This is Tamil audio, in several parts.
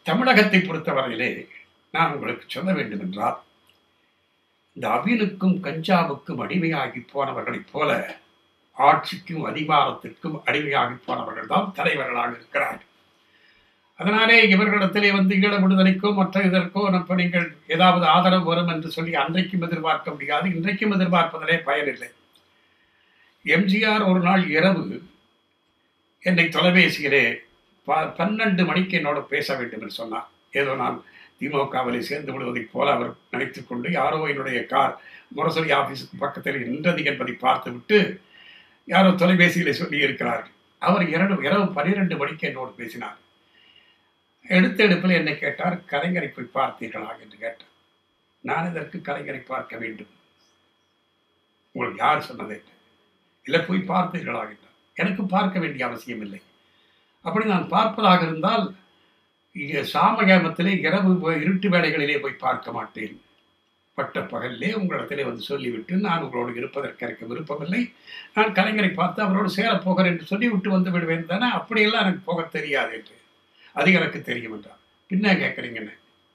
தமிழகத்தை பொறுத்தவரையிலே நான் உங்களுக்கு சொல்ல வேண்டும் என்றால் இந்த அபினுக்கும் கஞ்சாவுக்கும் அடிமையாகி போனவர்களைப் போல ஆட்சிக்கும் அதிகாரத்திற்கும் அடிமையாகி போனவர்கள் தான் தலைவர்களாக இருக்கிறார்கள் அதனாலே இவர்களிடத்திலே வந்து ஈழ விடுதலைக்கோ மற்ற இதற்கோ நம்ம நீங்கள் ஏதாவது ஆதரவு வரும் என்று சொல்லி அன்றைக்கும் எதிர்பார்க்க முடியாது இன்றைக்கும் எதிர்பார்ப்பதிலே பயனில்லை எம்ஜிஆர் ஒரு நாள் இரவு என்னை தொலைபேசியிலே ப- பன்னெண்டு மணிக்கு என்னோட பேச வேண்டும் என்று சொன்னார் ஏதோ நான் திமுகவிலே சேர்ந்து விடுவதைப் போல அவர் நினைத்துக் கொண்டு யாரோ என்னுடைய கார் முரசொலி ஆபீஸுக்கு பக்கத்தில் நின்றது என்பதை பார்த்துவிட்டு யாரோ தொலைபேசியிலே சொல்லி இருக்கிறார்கள் அவர் இரவு இரவு பன்னிரெண்டு மணிக்கு என்னோடு பேசினார் எடுத்த எடுப்பில் என்னை கேட்டார் கலைஞரை போய் பார்த்தீர்களா என்று கேட்டார் நான் இதற்கு கலைஞரை பார்க்க வேண்டும் உங்களுக்கு யார் சொன்னது என்று இல்லை போய் பார்த்தீர்களா என்றார் எனக்கு பார்க்க வேண்டிய அவசியம் இல்லை அப்படி நான் பார்ப்பதாக இருந்தால் இங்கே சாமகாமத்திலே இரவு போய் இருட்டு வேளைகளிலே போய் பார்க்க மாட்டேன் பட்ட பகலிலே உங்களிடத்திலே வந்து சொல்லிவிட்டு நான் உங்களோடு இருப்பதற்கு எனக்கு விருப்பமில்லை நான் கலைஞரை பார்த்து அவரோடு சேரப் போகிறேன் என்று சொல்லிவிட்டு வந்து விடுவேன் தானே அப்படியெல்லாம் எனக்கு போக தெரியாது என்று அது எனக்கு தெரியும் என்றார் என்ன கேட்குறீங்கன்னு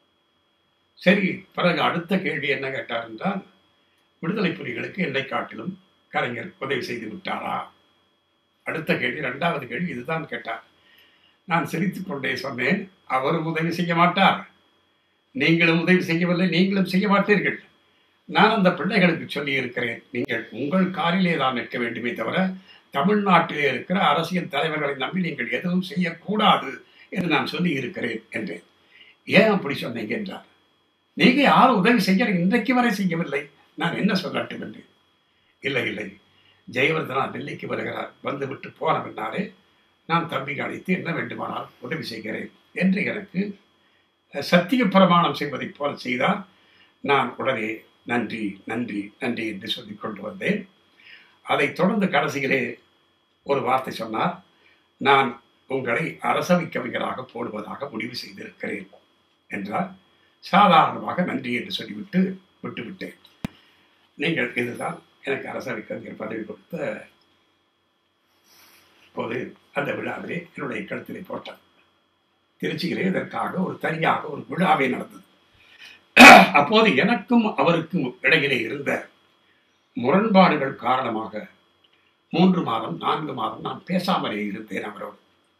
சரி பிறகு அடுத்த கேள்வி என்ன கேட்டார் என்றால் விடுதலை புலிகளுக்கு என்னை காட்டிலும் கலைஞர் உதவி செய்து விட்டாரா அடுத்த கேள்வி ரெண்டாவது கேள்வி இதுதான் கேட்டார் நான் சிரித்துக் கொண்டே சொன்னேன் அவரும் உதவி செய்ய மாட்டார் நீங்களும் உதவி செய்யவில்லை நீங்களும் செய்ய மாட்டீர்கள் நான் அந்த பிள்ளைகளுக்கு சொல்லி இருக்கிறேன் நீங்கள் உங்கள் காரிலே தான் நிற்க வேண்டுமே தவிர தமிழ்நாட்டிலே இருக்கிற அரசியல் தலைவர்களை நம்பி நீங்கள் எதுவும் செய்யக்கூடாது என்று நான் சொல்லி இருக்கிறேன் என்றேன் ஏன் அப்படி சொன்னீங்க என்றார் நீங்க யாரும் உதவி செய்ய இன்றைக்கு வரை செய்யவில்லை நான் என்ன சொல்லட்டும் என்றேன் இல்லை இல்லை ஜெயவர்தனா டெல்லிக்கு வருகிறார் வந்துவிட்டு போன பின்னாலே நான் தம்பிக்கு அழைத்து என்ன வேண்டுமானால் உதவி செய்கிறேன் என்று எனக்கு சத்திய பிரமாணம் செய்வதைப் போல செய்தார் நான் உடனே நன்றி நன்றி நன்றி என்று சொல்லிக் கொண்டு வந்தேன் அதைத் தொடர்ந்து கடைசியிலே ஒரு வார்த்தை சொன்னார் நான் உங்களை அரசவை கவிஞராக போடுவதாக முடிவு செய்திருக்கிறேன் என்றார் சாதாரணமாக நன்றி என்று சொல்லிவிட்டு விட்டுவிட்டேன் நீங்கள் இதுதான் எனக்கு அரசவை கவிஞர் பதவி கொடுத்த போது அந்த விழாவிலே என்னுடைய கழுத்திலே போட்டார் திருச்சியிலே இதற்காக ஒரு தனியாக ஒரு விழாவே நடந்தது அப்போது எனக்கும் அவருக்கும் இடையிலே இருந்த முரண்பாடுகள் காரணமாக மூன்று மாதம் நான்கு மாதம் நான் பேசாமலே இருந்தேன் அவரோடு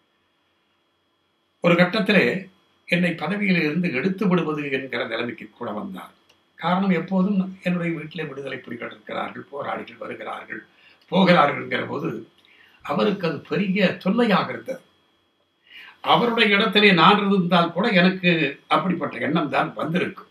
ஒரு கட்டத்திலே என்னை பதவியில் இருந்து எடுத்து விடுவது என்கிற நிலைமைக்கு கூட வந்தார் காரணம் எப்போதும் என்னுடைய வீட்டிலே விடுதலை புலிகள் இருக்கிறார்கள் போராளிகள் வருகிறார்கள் போகிறார்கள் என்கிற போது அவருக்கு அது பெரிய தொல்லையாக இருந்தது அவருடைய இடத்திலே நான் இருந்தால் கூட எனக்கு அப்படிப்பட்ட எண்ணம் தான் வந்திருக்கும்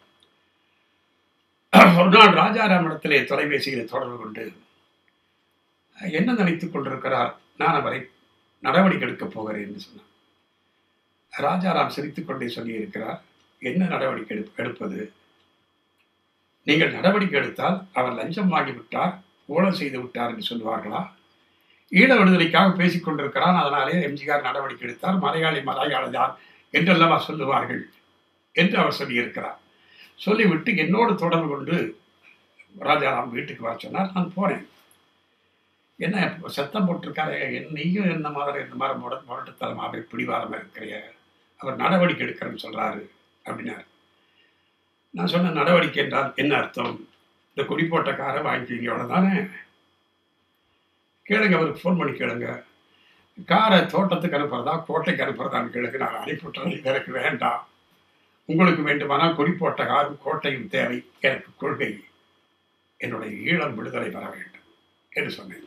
ஒரு நாள் ராஜாராம் இடத்திலே தொலைபேசியில் தொடர்பு கொண்டு என்ன நினைத்துக் கொண்டிருக்கிறார் நான் அவரை நடவடிக்கை எடுக்கப் போகிறேன் என்று சொன்னார் ராஜாராம் சிரித்துக் கொண்டே சொல்லியிருக்கிறார் என்ன நடவடிக்கை எடுப் எடுப்பது நீங்கள் நடவடிக்கை எடுத்தால் அவர் லஞ்சம் வாங்கிவிட்டார் ஊழல் செய்து விட்டார் என்று சொல்லுவார்களா ஈழ விடுதலைக்காக பேசிக் கொண்டிருக்கிறான் அதனாலே எம்ஜிஆர் நடவடிக்கை எடுத்தார் மலையாளி மலையாளிதான் என்றெல்லவா சொல்லுவார்கள் என்று அவர் சொல்லியிருக்கிறார் சொல்லிவிட்டு என்னோடு தொடர்பு கொண்டு ராஜாராம் வீட்டுக்கு வர சொன்னார் நான் போனேன் என்ன சத்தம் போட்டிருக்காரு என் நீயும் என்ன மாதிரி இந்த மாதிரி முட முரட்டுத்தனமாக பிடிவாரமாக இருக்கிறிய அவர் நடவடிக்கை எடுக்கிறேன்னு சொல்றாரு அப்படின்னாரு நான் சொன்ன நடவடிக்கை என்றால் என்ன அர்த்தம் இந்த கொடி போட்ட காரை வாங்கிக்கிங்க அவ்வளோதானே கேளுங்க அவருக்கு ஃபோன் பண்ணி கேளுங்க காரை தோட்டத்துக்கு அனுப்புறதா கோட்டைக்கு அனுப்புறதான்னு கேளுங்க நான் அனுப்பிவிட்டேன் இது எனக்கு வேண்டாம் உங்களுக்கு வேண்டுமானால் கொடி போட்ட காரும் கோட்டையும் தேவை எனக்கு கொள்கை என்னுடைய ஈழம் விடுதலை பெற வேண்டும் என்று சொன்னேன்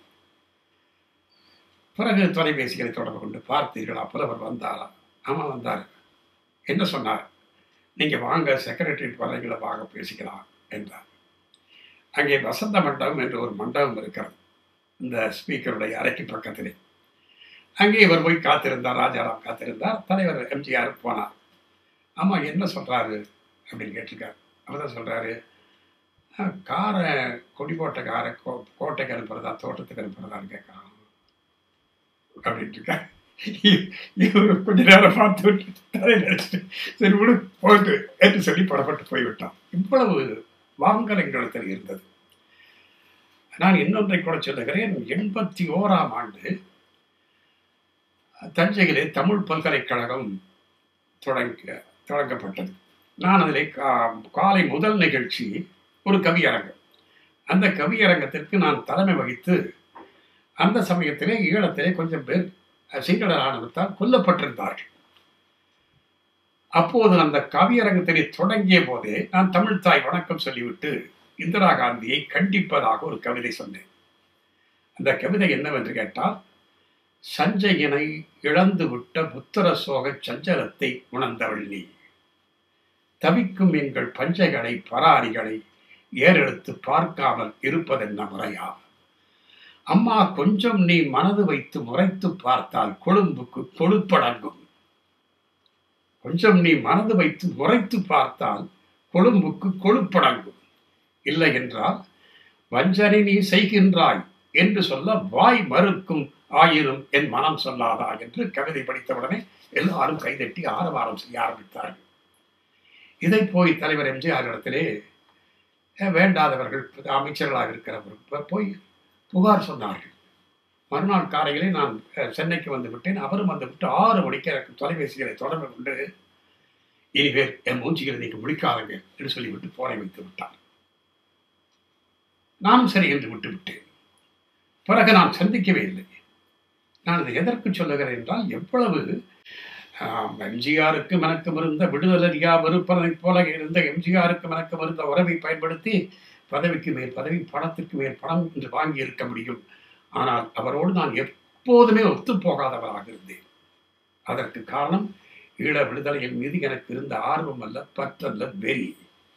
பிறகு தொலைபேசிகளை தொடர்பு கொண்டு பார்த்தீர்களா புலவர் வந்தாரா ஆமாம் வந்தார் என்ன சொன்னார் நீங்கள் வாங்க செக்ரட்டரியேட் வரைகளை வாங்க பேசிக்கலாம் என்றார் அங்கே வசந்த மண்டபம் என்று ஒரு மண்டபம் இருக்கிறது இந்த ஸ்பீக்கருடைய அறைக்கு பக்கத்திலே அங்கே இவர் போய் காத்திருந்தார் ராஜாராம் காத்திருந்தார் தலைவர் எம்ஜிஆர் போனார் ஆமாம் என்ன சொல்கிறாரு அப்படின்னு கேட்டிருக்காரு அவர் தான் சொல்கிறாரு காரை கொடி போட்ட காரை கோ கோட்டைக்கு அனுப்புறதா தோட்டத்துக்கு அனுப்புறதான்னு கேட்குறான் அப்படின்ட்டு இருக்காரு இவர் கொஞ்ச நேரம் பார்த்து விட்டு தலையில் அடிச்சுட்டு சரி விடு போயிட்டு என்று சொல்லி புறப்பட்டு போய்விட்டான் இவ்வளவு வாங்கலங்களிடத்தில் இருந்தது நான் இன்னொன்றை கூட சொல்லுகிறேன் எண்பத்தி ஓராம் ஆண்டு தஞ்சையிலே தமிழ் பல்கலைக்கழகம் தொடங்க தொடங்கப்பட்டது நான் அதில் கா- காலை முதல் நிகழ்ச்சி ஒரு கவியரங்கம் அந்த கவியரங்கத்திற்கு நான் தலைமை வகித்து அந்த சமயத்திலே ஈழத்திலே கொஞ்சம் பேர் சீக்கிரரானத்தால் கொல்லப்பட்டிருந்தார்கள் அப்போது அந்த கவியரங்கத்தினை தொடங்கிய போதே நான் தமிழ் தாய் வணக்கம் சொல்லிவிட்டு இந்திரா காந்தியை கண்டிப்பதாக ஒரு கவிதை சொன்னேன் அந்த கவிதை என்னவென்று கேட்டால் சஞ்சயனை இழந்து விட்ட புத்திர சோக சஞ்சலத்தை உணர்ந்தவள் நீ தவிக்கும் எங்கள் பஞ்சைகளை பராரிகளை ஏறெடுத்து பார்க்காமல் இருப்பதென்ன முறையா அம்மா கொஞ்சம் நீ மனது வைத்து முறைத்து பார்த்தால் கொழும்புக்கு கொழுப்படங்கும் கொஞ்சம் நீ மனது வைத்து முறைத்து பார்த்தால் கொழும்புக்கு கொழுப்படங்கும் இல்லை என்றால் வஞ்சனை நீ செய்கின்றாய் என்று சொல்ல வாய் மறுக்கும் ஆயினும் என் மனம் சொல்லாதா என்று கவிதை படித்தவுடனே எல்லாரும் கைதட்டி ஆரவாரம் செய்ய ஆரம்பித்தார்கள் இதை போய் தலைவர் எம்ஜிஆர் இடத்திலே அஹ், வேண்டாதவர்கள் அமைச்சர்களாக இருக்கிறவர்கள் போய் புகார் சொன்னார்கள் மறுநாள் காலையிலே நான் அஹ், சென்னைக்கு வந்து விட்டேன் அவரும் வந்து விட்டு ஆறு மணிக்கு எனக்கு தொலைபேசிகளை தொடர்பு கொண்டு இனிமேல் என் மூஞ்சிகளை நீங்க முடிக்காதங்க என்று சொல்லிவிட்டு போனை வைத்து விட்டார் நானும் சரி என்று விட்டு விட்டேன் பிறகு நான் சந்திக்கவே இல்லை நான் இதை எதற்கு சொல்லுகிறேன் என்றால் எவ்வளவு ஆம், எம்ஜிஆருக்கு மனக்கம் இருந்த விடுதலறியா வெறுப்பதைப் போல இருந்த எம்ஜிஆருக்கு மனக்கம் இருந்த உறவை பயன்படுத்தி பதவிக்கு மேல் பதவி பணத்துக்கு மேல் பணம் என்று வாங்கி இருக்க முடியும் ஆனால் அவரோடு நான் எப்போதுமே ஒத்துப்போகாதவராக இருந்தேன் அதற்கு காரணம் ஈழ விடுதலையின் மீது எனக்கு இருந்த ஆர்வம் அல்ல பற்றல்ல வெறி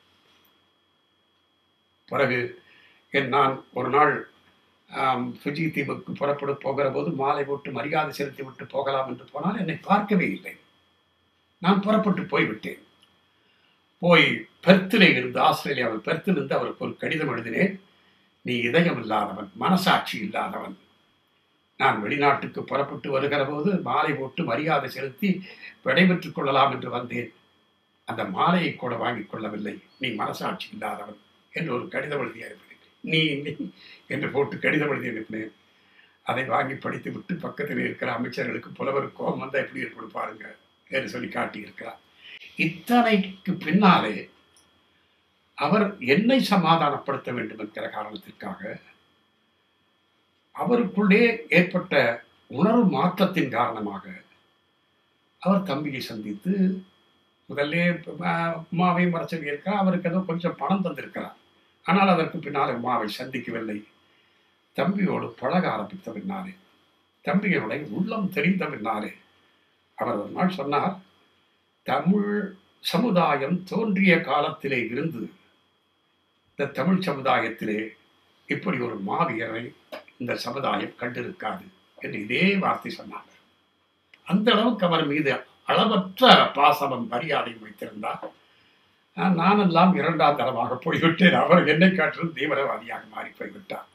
பிறகு என் நான் ஒரு நாள் ஆம், ஃபிஜி தீவுக்கு புறப்பட போகிற போது மாலை போட்டு மரியாதை செலுத்தி விட்டு போகலாம் என்று போனால் என்னை பார்க்கவே இல்லை நான் புறப்பட்டு போய்விட்டேன் போய் பெர்த்திலே இருந்து ஆஸ்திரேலியாவில் பெர்த்திலிருந்து அவருக்கு ஒரு கடிதம் எழுதினேன் நீ இதயம் இல்லாதவன் மனசாட்சி இல்லாதவன் நான் வெளிநாட்டுக்கு புறப்பட்டு வருகிற போது மாலை போட்டு மரியாதை செலுத்தி விடைபெற்றுக் கொள்ளலாம் என்று வந்தேன் அந்த மாலையை கூட வாங்கிக் கொள்ளவில்லை நீ மனசாட்சி இல்லாதவன் என்று ஒரு கடிதம் எழுதி அனுப்பினேன் நீ நீ என்று போட்டு கடிதம் எழுதி அனுப்பினேன் அதை வாங்கி படித்து விட்டு பக்கத்தில் இருக்கிற அமைச்சர்களுக்கு புலவர் கோபம் வந்தால் எப்படி ஏற்படும் பாருங்க என்று சொல்லி காட்டியிருக்கிறார் இத்தனைக்கு பின்னாலே அவர் என்னை சமாதானப்படுத்த வேண்டும் என்கிற காரணத்திற்காக அவருக்குள்ளே ஏற்பட்ட உணர்வு மாற்றத்தின் காரணமாக அவர் தம்பியை சந்தித்து முதல்ல உமாவை வர சொல்லியிருக்கிறார் அவருக்கு ஏதோ கொஞ்சம் பணம் தந்திருக்கிறார் ஆனால் அதற்கு பின்னால் உமாவை சந்திக்கவில்லை தம்பியோடு பழக ஆரம்பித்த பின்னாலே தம்பியினுடைய உள்ளம் தெரிந்த பின்னாலே அவர் ஒரு நாள் சொன்னார் தமிழ் சமுதாயம் தோன்றிய காலத்திலே இருந்து இந்த தமிழ் சமுதாயத்திலே இப்படி ஒரு மாவீரரை இந்த சமுதாயம் கண்டிருக்காது என்று இதே வார்த்தை சொன்னார் அந்த அளவுக்கு அவர் மீது அளவற்ற பாசமும் மரியாதையும் வைத்திருந்தார் ஆஹ் நானெல்லாம் இரண்டாம் தரமாக போய்விட்டேன் அவர் என்னை காட்டிலும் தீவிரவாதியாக மாறி போய்விட்டார்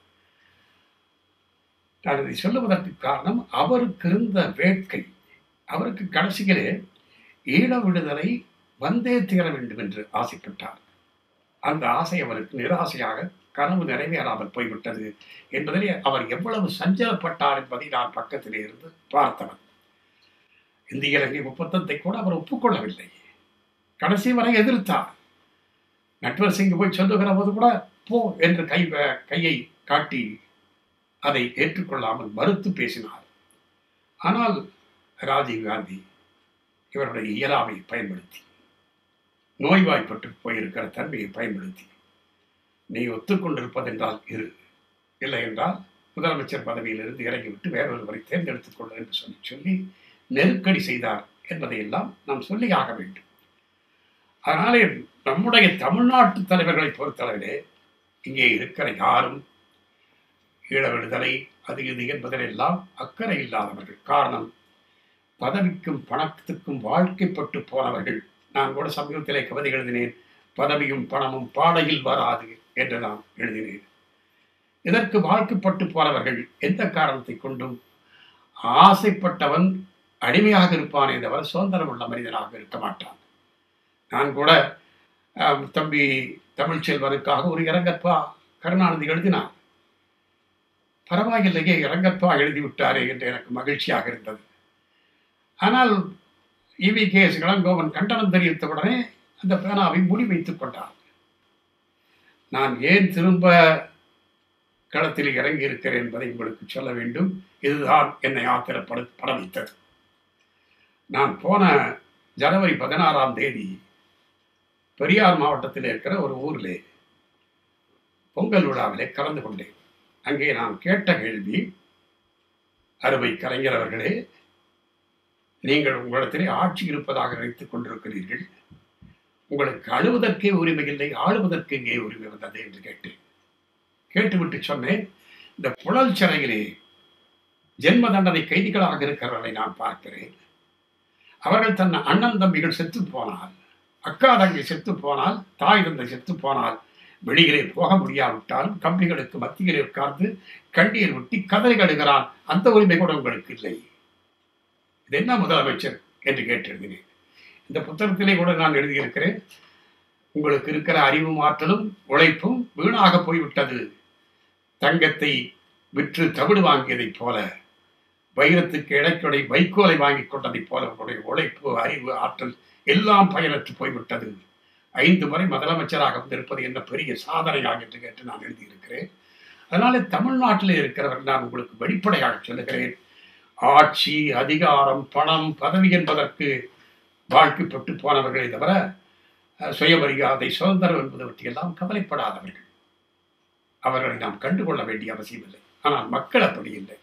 நான் இதை சொல்லுவதற்கு காரணம் அவருக்கு இருந்த வேட்கை அவருக்கு கடைசியிலே ஈழ விடுதலை வந்தே தீர வேண்டும் என்று ஆசைப்பட்டார் அந்த ஆசை அவருக்கு நிராசையாக கனவு நிறைவேறாமல் போய்விட்டது என்பதிலே அவர் எவ்வளவு சஞ்சலப்பட்டார் என்பதை நான் பக்கத்திலே இருந்து பார்த்தவன் இந்திய இலங்கை ஒப்பந்தத்தை கூட அவர் ஒப்புக்கொள்ளவில்லை கடைசி வரை எதிர்த்தார் நட்வர் சிங் போய் சொல்லுகிற போது கூட போ என்று கை கையை காட்டி அதை ஏற்றுக்கொள்ளாமல் மறுத்து பேசினார் ஆனால் ராஜீவ் காந்தி இவருடைய இயலாமை பயன்படுத்தி நோய்வாய்ப்பட்டு போயிருக்கிற தன்மையை பயன்படுத்தி நீ ஒத்துக்கொண்டிருப்பதென்றால் இரு இல்லை என்றால் முதலமைச்சர் பதவியிலிருந்து இறங்கிவிட்டு வேறொருவரை தேர்ந்தெடுத்துக் கொள்ள என்று சொல்லி சொல்லி நெருக்கடி செய்தார் என்பதையெல்லாம் நாம் சொல்லி ஆக வேண்டும் அதனாலே நம்முடைய தமிழ்நாட்டு தலைவர்களை பொறுத்தளவிலே இங்கே இருக்கிற யாரும் ஈழ விடுதலை அது இது என்பதிலெல்லாம் அக்கறை இல்லாதவர்கள் காரணம் பதவிக்கும் பணத்துக்கும் வாழ்க்கைப்பட்டு போனவர்கள் நான் கூட சமீபத்திலே கவிதை எழுதினேன் பதவியும் பணமும் பாடையில் வராது என்று நான் எழுதினேன் இதற்கு வாழ்க்கைப்பட்டு போனவர்கள் எந்த காரணத்தை கொண்டும் ஆசைப்பட்டவன் அடிமையாக இருப்பானே தவிர சுதந்திரம் உள்ள மனிதனாக இருக்க மாட்டான் நான் கூட தம்பி தமிழ்ச்செல்வனுக்காக ஒரு இரங்கற்பா கருணாநிதி எழுதினார் பரவாயில்லையே இரங்கற்பா எழுதிவிட்டாரே என்று எனக்கு மகிழ்ச்சியாக இருந்தது ஆனால் இவி கே எஸ் இளங்கோவன் கண்டனம் தெரிவித்த உடனே அந்த பேனாவை மூடி வைத்துக் கொண்டார் நான் ஏன் திரும்ப களத்தில் இறங்கி இருக்கிறேன் என்பதை உங்களுக்கு சொல்ல வேண்டும் இதுதான் என்னை ஆத்திரப்பட பட வைத்தது நான் போன ஜனவரி பதினாறாம் தேதி பெரியார் மாவட்டத்தில் இருக்கிற ஒரு ஊரிலே பொங்கல் விழாவிலே கலந்து கொண்டேன் அங்கே நான் கேட்ட கேள்வி அருமை கலைஞர் அவர்களே நீங்கள் உங்களிடத்திலே ஆட்சி இருப்பதாக நினைத்துக் கொண்டிருக்கிறீர்கள் உங்களுக்கு அழுவதற்கே உரிமை இல்லை ஆளுவதற்கு எங்கே உரிமை வந்தது என்று கேட்டேன் கேட்டுவிட்டு சொன்னேன் இந்த புழல் சிறையிலே ஜென்ம தண்டனை கைதிகளாக இருக்கிறவர்களை நான் பார்க்கிறேன் அவர்கள் தன் அண்ணன் தம்பிகள் செத்து போனால் அக்கா தங்கை செத்து போனால் தாய் தந்தை செத்து போனால் வெளியிலே போக முடியாவிட்டால் கம்பிகளுக்கு மத்தியிலே உட்கார்ந்து கண்ணீர் விட்டி கதறி கடுகிறான் அந்த உரிமை கூட உங்களுக்கு இல்லை இது என்ன முதலமைச்சர் என்று கேட்டிருந்தேன் இந்த புத்தகத்திலே கூட நான் எழுதியிருக்கிறேன் உங்களுக்கு இருக்கிற அறிவும் ஆற்றலும் உழைப்பும் வீணாக போய்விட்டது தங்கத்தை விற்று தவிடு வாங்கியதைப் போல வைரத்துக்கு இடைக்கொடை வைக்கோலை வாங்கி கொண்டதைப் போல உங்களுடைய உழைப்பு அறிவு ஆற்றல் எல்லாம் பயனற்று போய்விட்டது ஐந்து முறை முதலமைச்சராக வந்திருப்பது என்ன பெரிய சாதனையாக என்று கேட்டு நான் எழுதியிருக்கிறேன் அதனால தமிழ்நாட்டில் இருக்கிறவர் நான் உங்களுக்கு வெளிப்படையாக சொல்லுகிறேன் ஆட்சி அதிகாரம் பணம் பதவி என்பதற்கு வாழ்க்கைப்பட்டு போனவர்களை தவிர சுயமரியாதை சுதந்திரம் என்பது பற்றியெல்லாம் கவலைப்படாதவர்கள் அவர்களை நாம் கண்டுகொள்ள வேண்டிய அவசியம் இல்லை ஆனால் மக்கள் அப்படி இல்லை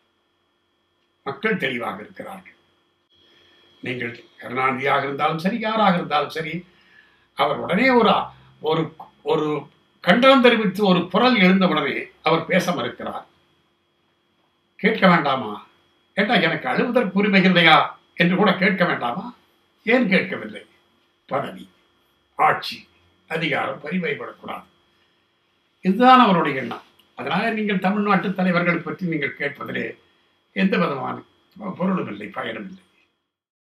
மக்கள் தெளிவாக இருக்கிறார்கள் நீங்கள் கருணாநிதியாக இருந்தாலும் சரி யாராக இருந்தாலும் சரி அவர் உடனே ஒரு ஒரு ஒரு கண்டனம் தெரிவித்து ஒரு குரல் எழுந்த உடனே அவர் பேச மறுக்கிறார் கேட்க வேண்டாமா கேட்டா எனக்கு அழுவதற்கு உரிமை இல்லையா என்று கூட கேட்க வேண்டாமா ஏன் கேட்கவில்லை பதவி ஆட்சி அதிகாரம் பரிவைப்படக்கூடாது இதுதான் அவருடைய எண்ணம் அதனால நீங்கள் தமிழ்நாட்டு தலைவர்கள் பற்றி நீங்கள் கேட்பதிலே எந்த விதமான பொருளும் இல்லை பயனும் இல்லை